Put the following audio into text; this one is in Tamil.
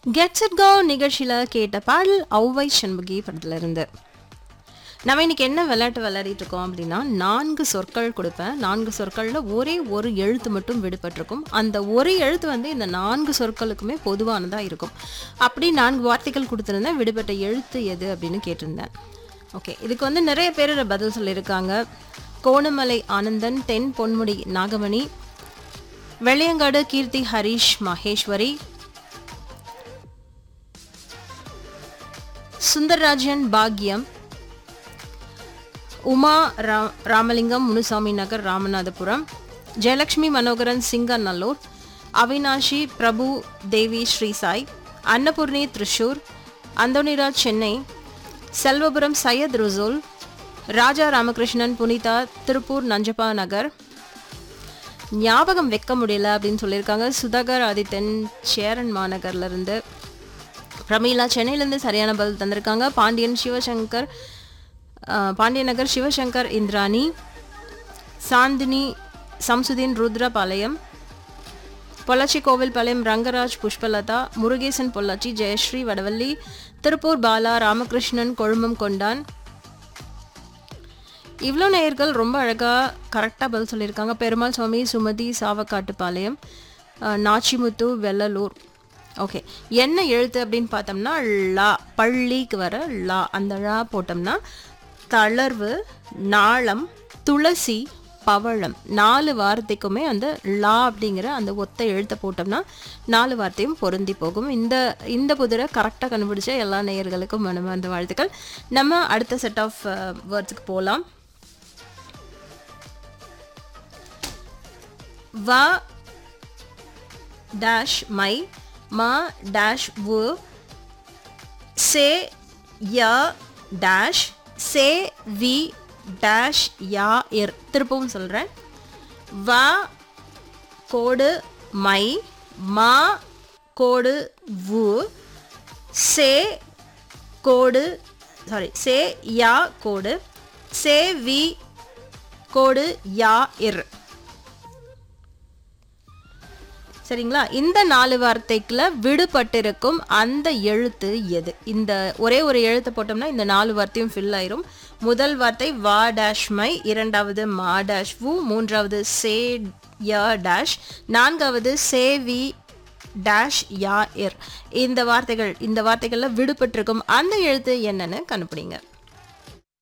கெட்ஸ் இட் கோ நிகழ்ச்சியில் கேட்ட பாடல் ஔவை சண்முகி படத்துல இருந்து நம்ம இன்னைக்கு என்ன விளையாட்டு விளையாடிட்டு இருக்கோம் அப்படின்னா நான்கு சொற்கள் கொடுப்பேன் நான்கு சொற்களில் ஒரே ஒரு எழுத்து மட்டும் விடுபட்டிருக்கும் அந்த ஒரு எழுத்து வந்து இந்த நான்கு சொற்களுக்குமே பொதுவானதாக இருக்கும் அப்படி நான்கு வார்த்தைகள் கொடுத்துருந்தேன் விடுபட்ட எழுத்து எது அப்படின்னு கேட்டிருந்தேன் ஓகே இதுக்கு வந்து நிறைய பேர் பதில் சொல்லியிருக்காங்க கோணமலை ஆனந்தன் தென் பொன்முடி நாகமணி வெள்ளையங்காடு கீர்த்தி ஹரிஷ் மகேஸ்வரி சுந்தர்ராஜன் பாக்யம் உமா ரா ராமலிங்கம் முனுசாமி நகர் ராமநாதபுரம் ஜெயலக்ஷ்மி மனோகரன் சிங்கநல்லூர் அவினாஷி பிரபு தேவி ஸ்ரீசாய் அன்னபூர்ணி திருஷூர் அந்தோனிராஜ் சென்னை செல்வபுரம் சையத் ருசூல் ராஜா ராமகிருஷ்ணன் புனிதா திருப்பூர் நஞ்சப்பா நகர் ஞாபகம் வைக்க முடியல அப்படின்னு சொல்லியிருக்காங்க சுதாகர் ஆதித்தன் சேரன் மாநகர்ல இருந்து பிரமீளா சென்னையிலேருந்து சரியான பதில் தந்திருக்காங்க பாண்டியன் சிவசங்கர் அஹ், பாண்டியன் நகர் சிவசங்கர் இந்திராணி சாந்தினி சம்சுதீன் ருத்ரபாளையம் பொள்ளாச்சி கோவில்பாளையம் ரங்கராஜ் புஷ்பலதா முருகேசன் பொள்ளாச்சி ஜெயஸ்ரீ வடவள்ளி திருப்பூர் பாலா ராமகிருஷ்ணன் கொழும்பம் கொண்டான் இவ்வளோ நேயர்கள் ரொம்ப அழகாக கரெக்டாக பதில் சொல்லியிருக்காங்க பெருமாள் சுவாமி சுமதி சாவக்காட்டுப்பாளையம் அஹ், நாச்சிமுத்து வெள்ளலூர் ஓகே என்ன எழுத்து அப்படின்னு பார்த்தோம்னா லா பள்ளிக்கு வர லா அந்த லா போட்டோம்னா தளர்வு நாளம் துளசி பவழம் நாலு வார்த்தைக்குமே அந்த லா அப்படிங்கிற அந்த ஒத்த எழுத்தை போட்டோம்னா நாலு வார்த்தையும் பொருந்தி போகும் இந்த இந்த புதிரை கரெக்டாக கண்டுபிடிச்ச எல்லா நேயர்களுக்கும் மனமார்ந்த வாழ்த்துக்கள் நம்ம அடுத்த செட் ஆஃப் வேர்ட்ஸுக்கு போகலாம் வ டேஷ் மை மா டேஷ் வு சே ய டேஷ் சே வி டேஷ் யா இர் திருப்பவும் சொல்கிறேன் வ கோடு மை மா கோடு வு சே கோடு sorry say yeah code say we கோடு யா இர் சரிங்களா இந்த நாலு வார்த்தைக்குள்ள விடுபட்டிருக்கும் அந்த எழுத்து எது இந்த ஒரே ஒரு எழுத்து போட்டோம்னா இந்த நாலு வார்த்தையும் ஃபில் ஆயிரும் முதல் வார்த்தை வா டேஷ் மை இரண்டாவது மா டேஷ் வு மூன்றாவது சே ய டேஷ் நான்காவது சே வி டேஷ் யா இர் இந்த வார்த்தைகள் இந்த வார்த்தைகள்ல விடுபட்டிருக்கும் அந்த எழுத்து என்னன்னு கண்டுபிடிங்க